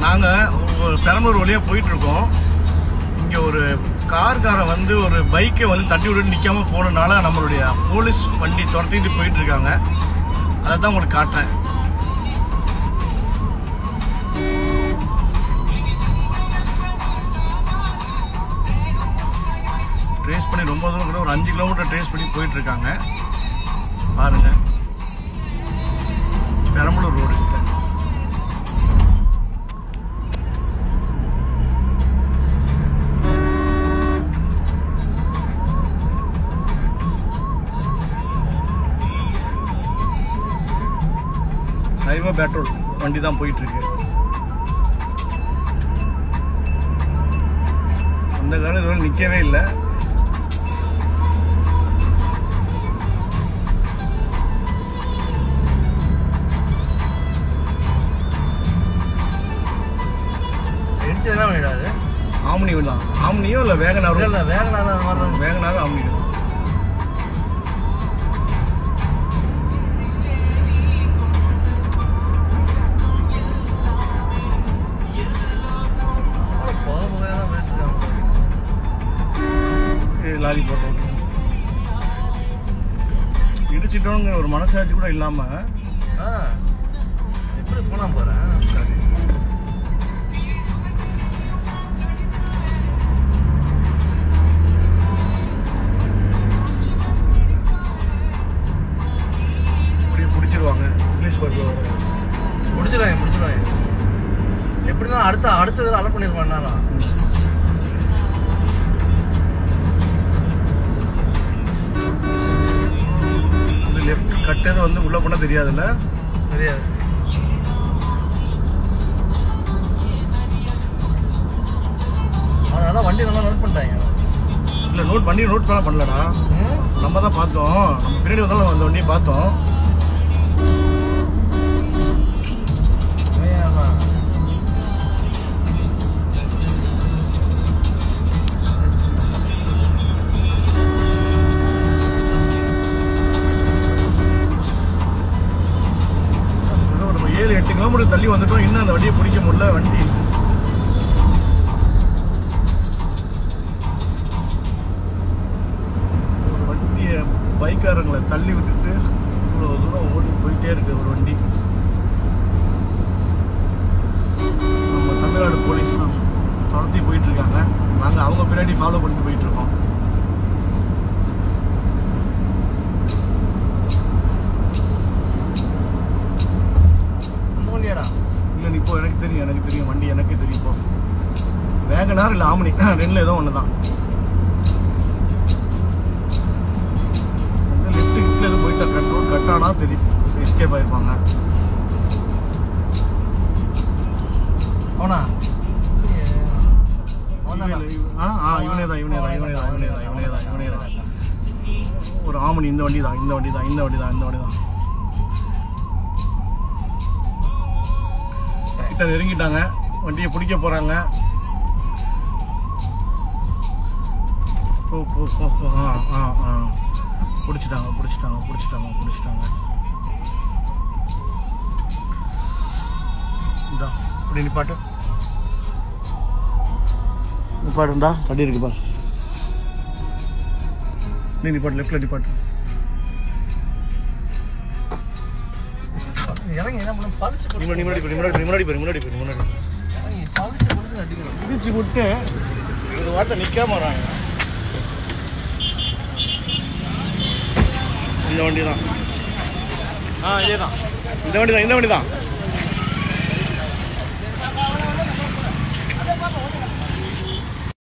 நாங்கள் பெரம்பலூர் வழியாக போயிட்டு இருக்கோம் இங்கே ஒரு கார்காரன் வந்து ஒரு பைக்கை வந்து தட்டி விட்டு நிற்காம போனனால நம்மளுடைய போலீஸ் வண்டி துரத்திட்டு போயிட்டு இருக்காங்க அதை தான் உங்களுக்கு காட்டுறேன் ட்ரேஸ் பண்ணி ரொம்ப தூரம் கூட ஒரு அஞ்சு கிலோமீட்டர் ட்ரேஸ் பண்ணி போயிட்டு இருக்காங்க பாருங்க பெரம்பலூர் ரோடு கிட்ட ஹைவே பெட்ரோல் வண்டி தான் போயிட்டு இருக்கு அந்த காலம் இதுவரை நிற்கவே இல்லை இடிச்சு என்ன பண்ணிடாது ஆம்னி தான் ஆம்னியோ இல்லை வேகனாரோ இல்லை வேகனால அந்த மாதிரி தான் வேகனாரோ ஆம்னி போக போக தான் போயிட்டு லாரி போட்டோம் இடிச்சிட்டோங்கிற ஒரு மனசாட்சி கூட இல்லாம ஆ எப்படி போனா போறேன் அப்படியே பிடிச்சிருவாங்க இங்கிலீஷ் படத்தில் வர முடிச்சிடுவாங்க முடிச்சிடுவாங்க எப்படி தான் அடுத்த அடுத்த இதில் அலர்ட் பண்ணிருப்பான் இது லெஃப்ட் கட்டது வந்து உள்ள போனால் தெரியாதுல்ல தெரியாது அதனால வண்டி நல்லா நோட் பண்ணிட்டாங்க இல்லை நோட் பண்ணி நோட் பண்ண பண்ணலடா ம்? நம்ம தான் பார்த்தோம் நம்ம பின்னாடி வந்தாலும் அந்த வண்டியை பார்த்தோம் ஏன்னா, இன்னும் ஒரு ஏழு எட்டு கிலோமீட்டர் தள்ளி வந்துட்டோம் இன்னும் அந்த வண்டியை பிடிக்க முடியல வண்டி ஒரு வண்டியை பைக்காரங்களை தள்ளி விட்டுட்டு இவ்வளோ தூரம் ஓடி போயிட்டே இருக்கு ஒரு வண்டி நம்ம தமிழ்நாடு போலீஸ் தான் துரத்தி போயிட்டு இருக்காங்க நாங்கள் அவங்க பின்னாடி ஃபாலோ பண்ணிட்டு போயிட்டு இருக்கோம் இந்த வண்டியாடா இல்லை நீ இப்போ எனக்கு தெரியும் எனக்கு தெரியும் வண்டி எனக்கே தெரியும் இப்போ வேகனார் இல்லை ஆமணி ரெண்டில் ஏதோ ஒன்று தான் லெஃப்ட் ஹிட்ல எதுவும் போயிட்டா கட் ரோட் கட் ஆனால் தெரியும் எஸ்கேப் ஆயிருப்பாங்க அவனா அவன் இவனே- ஆ ஆ இவனே தான் இவனே தான் இவனே தான் இவனே தான் இவனே தான் இவனே தான் ஒரு ஆமணி இந்த வண்டி தான் இந்த வண்டி தான் இந்த வண்டி தான் இந்த வண்டி தான் கிட்ட நெருங்கிட்டாங்க வண்டியை பிடிக்க போறாங்க போ போ போ போ ஆ ஆ ஆ பிடிச்சிட்டாங்க பிடிச்சிட்டாங்க பிடிச்சிட்டாங்க பிடிச்சிட்டாங்க இந்தா இப்படி நிப்பாட்டு நிப்பாட்டு இந்தா தடி இருக்கு பாரு நீ நிப்பாட்டு லெஃப்ட்ல நிப்பாட்டு இறங்கி என்ன பண்ண பழிச்சு நீ முன்னாடி முன்னாடி போய், முன்னாடி போய், முன்னாடி போய், முன்னாடி போய், முன்னாடி போய். இறங்கி பழிச்சு கொடுத்து அடிக்கணும் இடிச்சு விட்டு இந்த வார்த்தை நிற்காம வராங்க இந்த வண்டி தான் ஆ இதே தான் இந்த வண்டி தான் இந்த வண்டி தான்